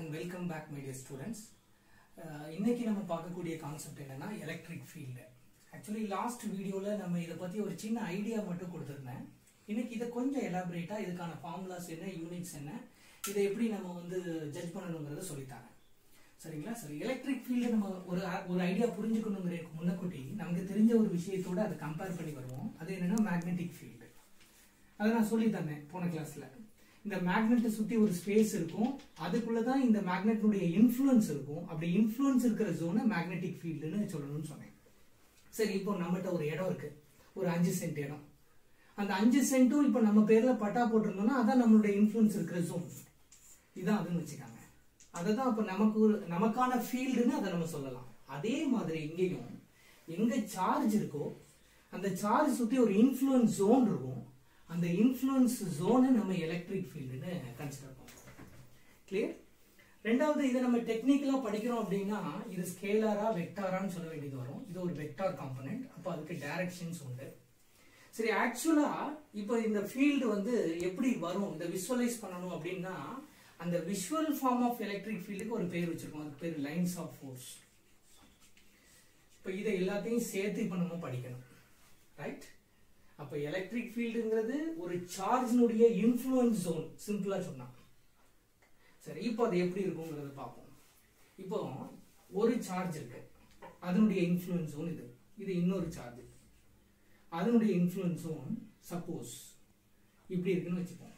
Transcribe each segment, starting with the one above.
And welcome back my dear students இன்னைக்கு நம்ம பார்க்கக்கூடிய கான்செப்ட் என்னன்னா எலக்ட்ரிக் ஃபீல்டு ஆக்சுவலி லாஸ்ட் வீடியோவில் நம்ம இதை பற்றி ஒரு சின்ன ஐடியா மட்டும் கொடுத்துருந்தேன் இன்னைக்கு இதை கொஞ்சம் எலாபரேட்டாக இதுக்கான ஃபார்முலாஸ் என்ன யூனிட்ஸ் என்ன இதை எப்படி நம்ம வந்து ஜட்ஜ் பண்ணணுங்கிறத சொல்லித்தாங்க சரிங்களா சரி எலக்ட்ரிக் ஃபீல்டு நம்ம ஒரு ஒரு ஐடியா புரிஞ்சுக்கணுங்கிற முன்னக்கூட்டி நமக்கு தெரிஞ்ச ஒரு விஷயத்தோட அதை கம்பேர் பண்ணி வருவோம் அது என்னன்னா மேக்னெட்டிக் ஃபீல்டு அதை நான் சொல்லி தந்தேன் போன கிளாஸ்ல இந்த மேக்னெட்டை சுத்தி ஒரு ஸ்பேஸ் இருக்கும் அதுக்குள்ள தான் இந்த மேக்னெட்டுடைய இன்ஃப்ளூயன்ஸ் இருக்கும் அப்படி இன்ஃப்ளூயன்ஸ் இருக்கிற ஜோனை மேக்னெட்டிக் ஃபீல்டுன்னு சொல்லணும்னு சொன்னேன் சரி இப்போ நம்மகிட்ட ஒரு இடம் இருக்கு ஒரு அஞ்சு சென்ட் இடம் அந்த அஞ்சு சென்ட்டும் இப்போ நம்ம பேர்ல பட்டா போட்டிருந்தோம்னா அதான் நம்மளுடைய இன்ஃப்ளூயன்ஸ் இருக்கிற ஜோன் இதான் அதுன்னு வச்சுக்காங்க அதை தான் இப்போ நமக்கு ஒரு நமக்கான ஃபீல்டுன்னு அதை நம்ம சொல்லலாம் அதே மாதிரி இங்கேயும் எங்க சார்ஜ் இருக்கோ அந்த சார்ஜ் சுத்தி ஒரு இன்ஃப்ளூயன்ஸ் ஜோன் இருக்கும் அந்த இன்ஃப்ளூயன்ஸ் ஜோனை நம்ம எலக்ட்ரிக் ஃபீல்டுன்னு கன்சிடர் பண்ணுறோம் கிளியர் ரெண்டாவது இதை நம்ம டெக்னிக்கலாக படிக்கிறோம் அப்படின்னா இது ஸ்கேலாரா வெக்டாரான்னு சொல்ல வேண்டியது வரும் இது ஒரு வெக்டார் காம்பனன்ட் அப்போ அதுக்கு டைரக்ஷன்ஸ் உண்டு சரி ஆக்சுவலா இப்போ இந்த ஃபீல்டு வந்து எப்படி வரும் இந்த விஷுவலைஸ் பண்ணணும் அப்படின்னா அந்த விஷுவல் ஃபார்ம் ஆஃப் எலக்ட்ரிக் ஃபீல்டுக்கு ஒரு பேர் வச்சிருக்கோம் அதுக்கு பேர் லைன்ஸ் ஆஃப் ஃபோர்ஸ் இப்போ இதை எல்லாத்தையும் சேர்த்து இப்போ நம்ம படிக்கணும் ரைட் அப்ப எலக்ட்ரிக் ஃபீல்டுங்கிறது ஒரு சார்ஜினுடைய இன்ஃப்ளூயன்ஸ் ஜோன் சிம்பிளா சொன்னா சரி இப்போ அது எப்படி இருக்குங்கிறத பார்ப்போம் இப்போ ஒரு சார்ஜ் இருக்கு அதனுடைய இன்ஃப்ளூயன்ஸ் ஜோன் இது இது இன்னொரு சார்ஜ் அதனுடைய இன்ஃப்ளூயன்ஸ் ஜோன் சப்போஸ் இப்படி இருக்குன்னு வச்சுப்போம்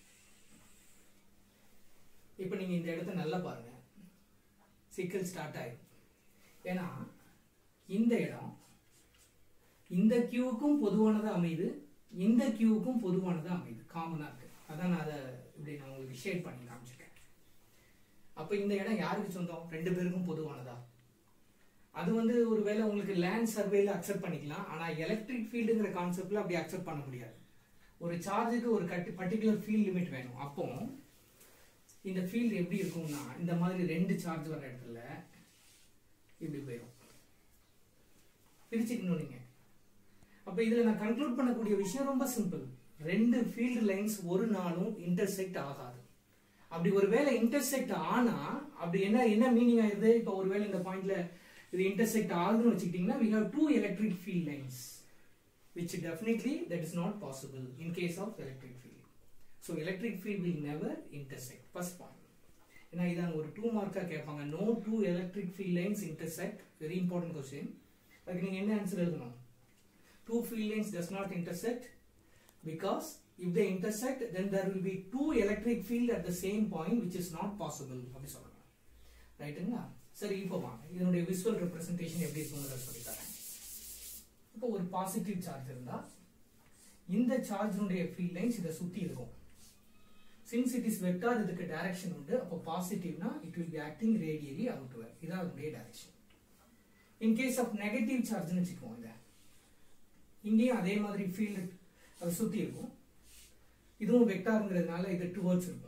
இப்போ நீங்க இந்த இடத்த நல்லா பாருங்க சிக்கல் ஸ்டார்ட் ஆயிடும் ஏன்னா இந்த இடம் இந்த கியூவுக்கும் பொதுவானதா அமையுது இந்த கியூவுக்கும் பொதுவானதா அமையுது காமனா இருக்கு அதான் நான் அதை இப்படி நான் உங்களுக்கு ஷேட் பண்ணி காமிச்சிருக்கேன் அப்ப இந்த இடம் யாருக்கு சொந்தம் ரெண்டு பேருக்கும் பொதுவானதா அது வந்து ஒருவேளை உங்களுக்கு லேண்ட் சர்வேல அக்செப்ட் பண்ணிக்கலாம் ஆனா எலக்ட்ரிக் ஃபீல்டுங்கிற கான்செப்ட்ல அப்படி அக்செப்ட் பண்ண முடியாது ஒரு சார்ஜுக்கு ஒரு கட்டி பர்டிகுலர் ஃபீல்ட் லிமிட் வேணும் அப்போ இந்த ஃபீல்டு எப்படி இருக்கும்னா இந்த மாதிரி ரெண்டு சார்ஜ் வர இடத்துல இப்படி போயிடும் பிரிச்சுக்கணும் நீங்க அப்ப இதுல நான் கன்க்ளூட் பண்ணக்கூடிய விஷயம் ரொம்ப சிம்பிள் ரெண்டு ஃபீல்டு லைன்ஸ் ஒரு நாளும் இன்டர்செக்ட் ஆகாது அப்படி ஒருவேளை இன்டர்செக்ட் ஆனா அப்படி என்ன என்ன மீனிங் ஆயிருது இப்ப ஒருவேளை இந்த பாயிண்ட்ல இது இன்டர்செக்ட் ஆகுதுன்னு வச்சுக்கிட்டீங்கன்னா we have two electric field lines which definitely that is not possible in case of electric field so electric field will never intersect first point ஏன்னா இதான் ஒரு டூ மார்க்கா கேட்பாங்க no two electric field lines intersect very important question அதுக்கு நீங்க என்ன answer எழுதணும் two field lines does not intersect because if they intersect then there will be two electric field at the same point which is not possible அப்படி சொல்லலாம் ரைட்டுங்களா சரி இப்போ வாங்க இதனுடைய விசுவல் ரெப்ரசன்டேஷன் எப்படி இருக்குங்கிறத சொல்லி தரேன் இப்போ ஒரு பாசிட்டிவ் சார்ஜ் இருந்தா இந்த சார்ஜினுடைய ஃபீல்ட் லைன்ஸ் இதை சுத்தி இருக்கும் சின்ஸ் இட் இஸ் வெக்டார் இதுக்கு டைரக்ஷன் உண்டு அப்போ பாசிட்டிவ்னா it will be acting radially outward இதான் அதனுடைய direction in case of negative சார்ஜ்னு வச்சுக்குவோம் இதை இங்கேயும் அதே மாதிரி ஃபீல்டு அதை சுத்தி இருக்கும் இதுவும் வெக்டாருங்கிறதுனால இது டுவர்ட்ஸ் இருக்கும்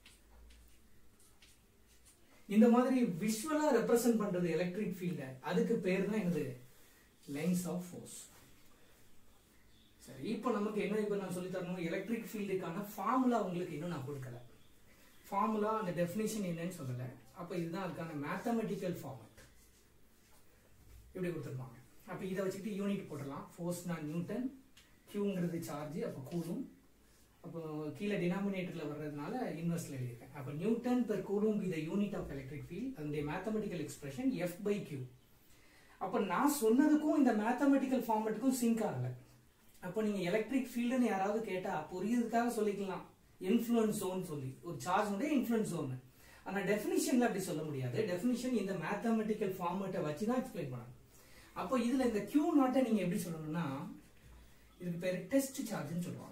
இந்த மாதிரி விஷுவலா ரெப்ரசன்ட் பண்றது எலக்ட்ரிக் ஃபீல்ட அதுக்கு பேர் தான் என்னது லைன்ஸ் ஆஃப் ஃபோர்ஸ் சரி இப்போ நமக்கு என்ன இப்போ நான் சொல்லி தரணும் எலக்ட்ரிக் ஃபீல்டுக்கான ஃபார்முலா உங்களுக்கு இன்னும் நான் கொடுக்கல ஃபார்முலா அந்த டெஃபினேஷன் என்னன்னு சொல்லல அப்போ இதுதான் அதுக்கான மேத்தமெட்டிக்கல் ஃபார்மட் இப்படி கொடுத்துருப்பாங்க அப்போ இதை வச்சுக்கிட்டு யூனிட் போடலாம் ஃபோர்ஸ்னா நியூட்டன் கியூங்கிறது சார்ஜ் அப்போ கூலும் அப்போ கீழே டினாமினேட்டரில் வர்றதுனால இன்வெர்ஸ்ல எழுதியிருக்கேன் அப்போ newton per coulomb be the unit of electric field அதனுடைய mathematical expression F by Q அப்போ நான் சொன்னதுக்கும் இந்த மேத்தமெட்டிக்கல் ஃபார்மட்டுக்கும் சிங்க் ஆகல அப்போ நீங்கள் எலக்ட்ரிக் ஃபீல்டுன்னு யாராவது கேட்டால் புரியறதுக்காக சொல்லிக்கலாம் இன்ஃப்ளூயன்ஸ் ஜோன் சொல்லி ஒரு சார்ஜ் இன்ஃப்ளூயன்ஸ் ஜோன் ஆனால் டெஃபினிஷன்ல அப்படி சொல்ல முடியாது டெஃபினிஷன் இந்த மேத்தமெட்டிக்கல் ஃபார்மட்டை வச்சு தான் எக்ஸ்பிளைன் பண்ணணும் அப்போ இதுல இந்த கியூ நாட்டை நீங்க எப்படி சொல்லணும்னா இதுக்கு பேர் டெஸ்ட் சார்ஜ்னு சொல்லுவாங்க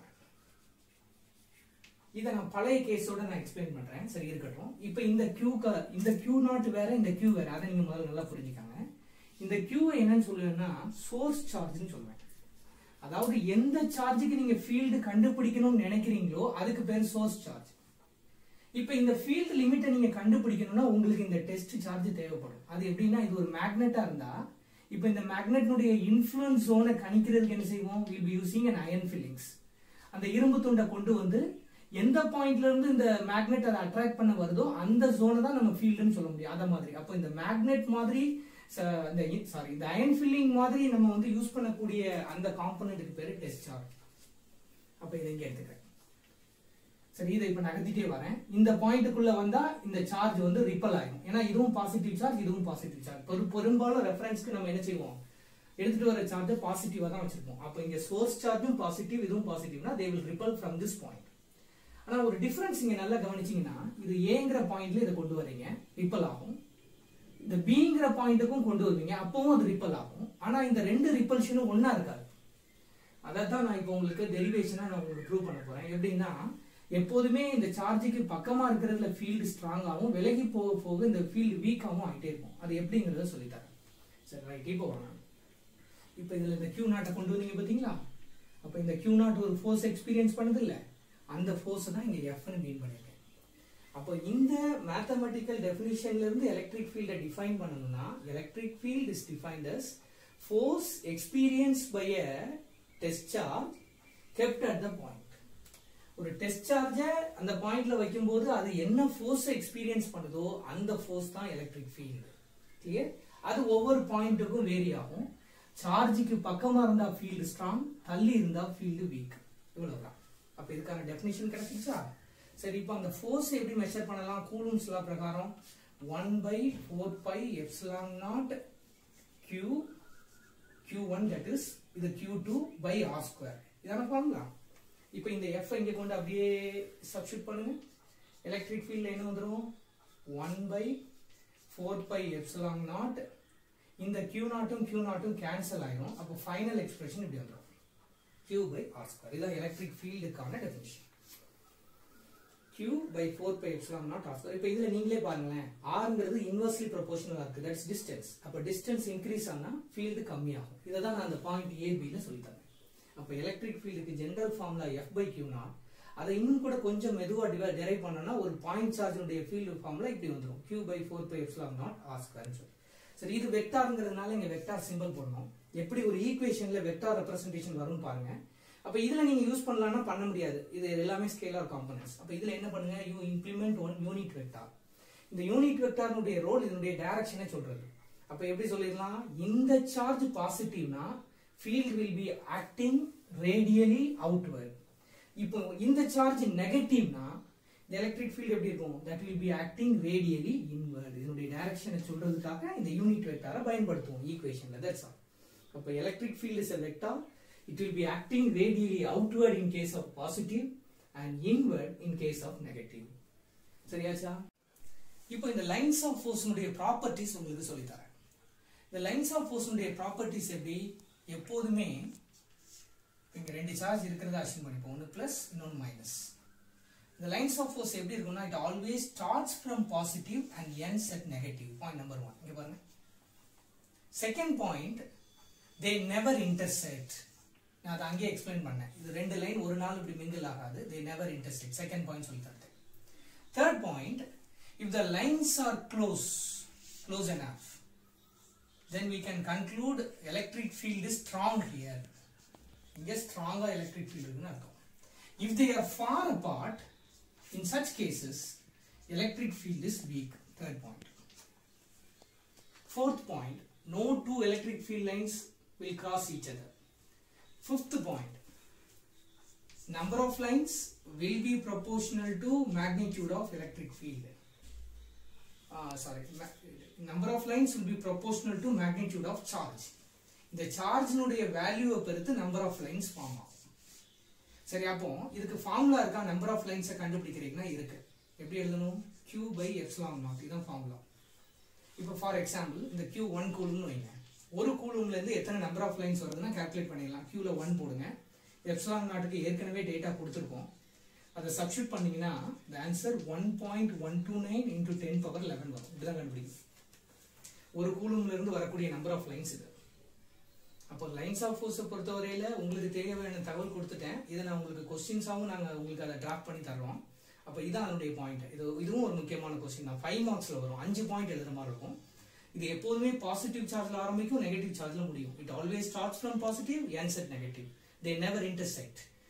இதை நான் பழைய கேஸோட நான் எக்ஸ்பிளைன் பண்றேன் சரி இருக்கட்டும் இப்போ இந்த கியூ இந்த கியூ நாட் வேற இந்த கியூ வேற அதை நீங்க முதல்ல நல்லா புரிஞ்சுக்காங்க இந்த கியூ என்னன்னு சொல்லுவேன்னா சோர்ஸ் சார்ஜ்னு சொல்லுவேன் அதாவது எந்த சார்ஜுக்கு நீங்க ஃபீல்டு கண்டுபிடிக்கணும்னு நினைக்கிறீங்களோ அதுக்கு பேர் சோர்ஸ் சார்ஜ் இப்போ இந்த ஃபீல்டு லிமிட்டை நீங்க கண்டுபிடிக்கணும்னா உங்களுக்கு இந்த டெஸ்ட் சார்ஜ் தேவைப்படும் அது எப்படின்னா இது ஒரு மேக்னெட்டா இருந்தா இப்போ இந்த மேக்னெட்னுடைய இன்ஃப்ளூயன்ஸ் ஜோனை கணிக்கிறதுக்கு என்ன செய்வோம் will be using an iron fillings அந்த இரும்பு துண்டை கொண்டு வந்து எந்த பாயிண்ட்ல இருந்து இந்த மேக்னெட் அதை அட்ராக்ட் பண்ண வருதோ அந்த ஜோனை தான் நம்ம ஃபீல்டுன்னு சொல்ல முடியும் அத மாதிரி அப்போ இந்த மேக்னெட் மாதிரி ச- இந்த சாரி இந்த அயன் ஃபில்லிங் மாதிரி நம்ம வந்து யூஸ் பண்ணக்கூடிய அந்த காம்பனண்ட்டுக்கு பேரு டெஸ்ட் சார்ஜ் அப்ப இதை இங்க எடுத்துக்கிறேன் சரி இதை இப்ப நகர்த்திட்டே வரேன் இந்த பாயிண்ட்டுக்குள்ள வந்தா இந்த சார்ஜ் வந்து ரிப்பல் ஆகும் ஏன்னா இதுவும் பாசிட்டிவ் சார்ஜ் இதுவும் பாசிட்டிவ் சார்ஜ் பெரு பெரும்பாலும் ரெஃபரன்ஸ்க்கு நம்ம என்ன செய்வோம் எடுத்துட்டு வர சார்ஜ் பாசிட்டிவா தான் வச்சிருப்போம் அப்ப இங்க சோர்ஸ் சார்ஜும் பாசிட்டிவ் இதுவும் பாசிட்டிவ்னா they will repel from this point ஆனா ஒரு டிஃபரன்ஸ் இங்க நல்லா கவனிச்சீங்கன்னா இது ஏங்கிற பாயிண்ட்ல இதை கொண்டு வரீங்க ரிப்பல் ஆகும் இந்த பிங்கிற பாயிண்ட்டுக்கும் கொண்டு வருவீங்க அப்பவும் அது ரிப்பல் ஆகும் ஆனா இந்த ரெண்டு ரிப்பல்ஷனும் ஒண்ணா இருக்காது அதான் நான் இப்போ உங்களுக்கு டெரிவேஷனா நான் உங்களுக்கு ப்ரூவ் பண்ண போறேன் எப்படின்னா எப்போதுமே இந்த சார்ஜுக்கு பக்கமா இருக்கிறதுல ஃபீல்டு ஸ்ட்ராங் ஆகும் விலகி போக போக இந்த ஃபீல்டு வீக்காகவும் ஆகிட்டே இருக்கும் அது எப்படிங்கிறத சொல்லித்தரேன் சரி ரைட் இப்போ வரணும் இப்போ இதுல இந்த கியூ நாட்டை கொண்டு வந்தீங்க பாத்தீங்களா அப்ப இந்த கியூ நாட் ஒரு ஃபோர்ஸ் எக்ஸ்பீரியன்ஸ் பண்ணுது இல்ல அந்த ஃபோர்ஸ் தான் இங்க எஃப்னு மீன் பண்ணிருக்கேன் அப்போ இந்த மேத்தமெட்டிக்கல் டெஃபினிஷன்ல இருந்து எலக்ட்ரிக் ஃபீல்டை டிஃபைன் பண்ணணும்னா electric field is defined as force experience by a test charge kept at the point ஒரு டெஸ்ட் சார்ஜை அந்த பாயிண்ட்ல வைக்கும்போது அது என்ன ஃபோர்ஸ் எக்ஸ்பீரியன்ஸ் பண்ணுதோ அந்த ஃபோர்ஸ் தான் எலக்ட்ரிக் ஃபீல்டு கிளியர் அது ஒவ்வொரு பாயிண்ட்டுக்கும் வேரி ஆகும் சார்ஜுக்கு பக்கமா இருந்தா ஃபீல்டு ஸ்ட்ராங் தள்ளி இருந்தா ஃபீல்டு வீக் இவ்வளவுதான் அப்ப இதுக்கான டெஃபினிஷன் கிடைச்சிச்சா சரி இப்போ அந்த ஃபோர்ஸ் எப்படி மெஷர் பண்ணலாம் கூலூம்ஸ் லா பிரகாரம் one by four by epsilon naught Q Q one that is இது Q two by R square இதான ஃபார்முலா இப்போ இந்த எஃப் இங்க கொண்டு அப்படியே சப்ஸ்டியூட் பண்ணுங்க எலக்ட்ரிக் ஃபீல்ட்ல என்ன வந்துரும் one by four by epsilon naught இந்த கியூ நாட்டும் கியூ நாட்டும் கேன்சல் ஆயிரும் அப்போ ஃபைனல் எக்ஸ்பிரஷன் இப்படி வந்துரும் Q by R square இதான் எலக்ட்ரிக் ஃபீல்டுக்கான definition Q by 4 pi epsilon naught R square இப்போ இதுல நீங்களே பாருங்களேன் Rங்கிறது இன்வெர்ஸ்லி ப்ரொபோஷனலா இருக்கு தட்ஸ் டிஸ்டன்ஸ் அப்ப டிஸ்டன்ஸ் இன்க்ரீஸ் ஆனா ஃபீல்டு கம்மியாகும் இதை தான் நான் அந்த பாயிண்ட் ஏபில சொல்லி தரேன் அப்ப எலக்ட்ரிக் ஃபீல்டுக்கு general formula F by Q naught அதை இன்னும் கூட கொஞ்சம் மெதுவா டெரைவ் பண்ணோம்னா ஒரு பாயிண்ட் சார்ஜினுடைய ஃபீல்டு ஃபார்முலா இப்படி வந்துரும் Q by 4 pi epsilon naught R square சொல்லி சரி இது வெக்டார்ங்கிறதுனால இங்க வெக்டார் சிம்பிள் போடணும் எப்படி ஒரு ஈக்குவேஷன்ல வெக்டார் ரெப்ரசன்டேஷன் வரும்னு பாருங்க அப்ப இதுல நீங்க யூஸ் பண்ணலாம்னா பண்ண முடியாது இது எல்லாமே ஸ்கேலார் காம்பனன்ட்ஸ் அப்ப இதுல என்ன பண்ணுங்க you implement one unit vector இந்த யூனிட் வெக்டார்னுடைய ரோல் இதனுடைய டைரக்ஷனை சொல்றது அப்ப எப்படி சொல்லிடலாம் இந்த சார்ஜ் பாசிட்டிவ்னா field will be acting radially outward இப்போ இந்த சார்ஜ் நெகட்டிவ்னா இந்த எலக்ட்ரிக் ஃபீல்ட் எப்படி இருக்கும் that will be acting radially inward இதனுடைய டைரக்ஷனை சொல்றதுக்காக இந்த யூனிட் வெக்டாரை பயன்படுத்துவோம் ஈக்குவேஷன்ல தட்ஸ் ஆல் அப்ப electric field is a vector it will be acting radially outward in case of positive and inward in case of negative சரியாச்சா இப்போ இந்த லைன்ஸ் ஆஃப் ஃபோர்ஸ்னுடைய ப்ராப்பர்ட்டிஸ் உங்களுக்கு சொல்லி தரேன் இந்த லைன்ஸ் ஆஃப் ஃபோர்ஸ்னுடைய ப்ராப்பர்ட்டிஸ் எப்படி எப்போதுமே இங்க ரெண்டு சார்ஜ் இருக்கிறத அசியூம் பண்ணிப்போம் ஒன்று பிளஸ் இன்னொன்று மைனஸ் இந்த லைன்ஸ் ஆஃப் ஃபோர்ஸ் எப்படி இருக்கும்னா it always starts from positive and ends at negative point number one இங்க பாருங்க second point they never intersect நான் அதை அங்கேயே எக்ஸ்பிளைன் பண்ணேன் இது ரெண்டு லைன் ஒரு நாள் இப்படி மிங்கிள் ஆகாது they never intersect second point சொல்லி தரேன் third point if the lines are close close enough then we can conclude electric field is strong here இங்க ஸ்ட்ராங்கா எலக்ட்ரிக் ஃபீல்ட் இருக்குன்னு அர்த்தம் if they are far apart in such cases electric field is weak third point fourth point no two electric field lines will cross each other fifth point number of lines will be proportional to magnitude of electric field uh, sorry ma- number of lines will be proportional to magnitude of charge இந்த சார்ஜினுடைய வேல்யூவை பொறுத்து number of lines form ஆகும் சரி அப்போ இதுக்கு formula இருக்கா number of லைன்ஸை கண்டுபிடிக்கிறீங்கன்னா இருக்கு எப்படி எழுதணும் q பை எப்சிலான் நாட் இதுதான் ஃபார்முலா இப்போ ஃபார் எக்ஸாம்பிள் இந்த Q ஒன் கூலும்னு வைங்க ஒரு கூலும்ல இருந்து எத்தனை நம்பர் ஆஃப் லைன்ஸ் வருதுன்னா கால்குலேட் பண்ணிடலாம் Qல ஒன் போடுங்க எப்சிலான் நாட்டுக்கு ஏற்கனவே டேட்டா கொடுத்துருக்கோம் அதை சப்ஸ்டியூட் பண்ணீங்கன்னா the answer one point one two nine into ten power eleven வரும் இப்படிதான் கண்டுபிடிக்கும் ஒரு கூலும்ல இருந்து வரக்கூடிய நம்பர் ஆஃப் லைன்ஸ் இது அப்போ லைன்ஸ் ஆஃப் ஃபோர்ஸை பொறுத்தவரையில உங்களுக்கு தேவையான தகவல் கொடுத்துட்டேன் இதை நான் உங்களுக்கு கொஸ்டின்ஸாகவும் நாங்கள் உங்களுக்கு அதை டிராப் பண்ணி தர்றோம் அப்போ இதான் அதனுடைய பாயிண்ட் இது இதுவும் ஒரு முக்கியமான கொஸ்டின் தான் ஃபைவ் மார்க்ஸ்ல வரும் அஞ்சு பாயிண்ட் எழுதுற மாதிரி இருக்கும் இது எப்போதுமே பாசிட்டிவ் சார்ஜ்ல ஆரம்பிக்கும் நெகட்டிவ் சார்ஜ்ல முடியும் it always starts from positive ends at negative they never intersect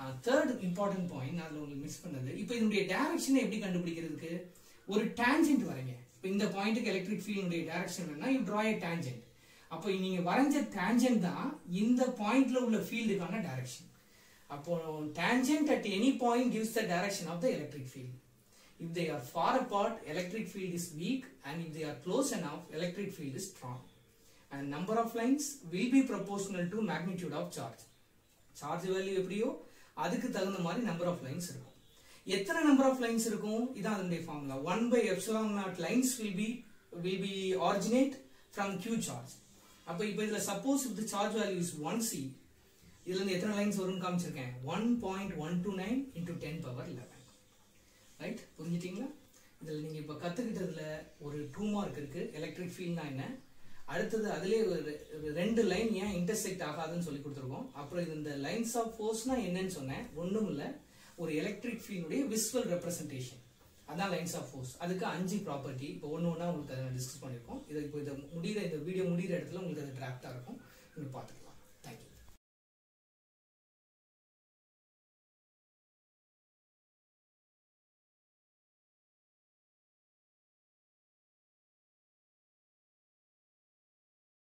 third important point அதில் உங்களுக்கு மிஸ் பண்ணது இப்போ இதனுடைய டைரக்ஷனை எப்படி கண்டுபிடிக்கிறதுக்கு ஒரு டேஞ்சென்ட் வரைங்க இப்போ இந்த பாயிண்ட்டுக்கு எலக்ட்ரிக் ஃபீல்டுடைய டைரக்ஷன் வேணா யூ ட்ரா ஏ டேஞ்சென்ட் அப்போ நீங்க வரைஞ்ச டேஞ்சென்ட் தான் இந்த பாயிண்ட்ல உள்ள ஃபீல்டுக்கான டைரக்ஷன் அப்போ tangent at any point gives the direction of the electric field. If they are far apart, electric field is weak, and if they are close enough, electric field is strong. And number of lines will be proportional to magnitude of charge. Charge value எப்படியோ அதுக்கு தகுந்த மாதிரி number of lines இருக்கும் எத்தனை number of lines இருக்கும் இதான் அதனுடைய formula one by epsilon naught lines will be will be originate from Q charge அப்போ இப்போ இதில் சப்போஸ் இந்த charge value is one C இதுல இருந்து எத்தனை லைன்ஸ் வரும்னு காமிச்சிருக்கேன் one point one two nine into ten power eleven right புரிஞ்சுட்டீங்களா இதில் நீங்கள் இப்போ கற்றுக்கிட்டதுல ஒரு டூ மார்க் இருக்கு எலக்ட்ரிக் ஃபீல்ட்னா என்ன அடுத்தது அதுலேயே ஒரு ஒரு ரெண்டு லைன் ஏன் இன்டர்செக்ட் ஆகாதுன்னு சொல்லி கொடுத்துருக்கோம் அப்புறம் இது இந்த லைன்ஸ் ஆஃப் ஃபோர்ஸ்னா என்னன்னு சொன்னேன் ஒன்றும் இல்லை ஒரு எலக்ட்ரிக் ஃபீல்டுடைய விஸ்வல் ரெப்ரசன்டேஷன் அதான் லைன்ஸ் ஆஃப் ஃபோர்ஸ் அதுக்கு அஞ்சு ப்ராப்பர்ட்டி இப்போ ஒன்று ஒன்றா உங்களுக்கு அதை டிஸ்கஸ் பண்ணியிருக்கோம் இதை இப்போ இதை முடிகிற இந்த வீடியோ முடிகிற இடத்துல உங்களுக்கு அது டிராக்டாக இருக்கும் நீங்கள் பார்த்துக்கலாம்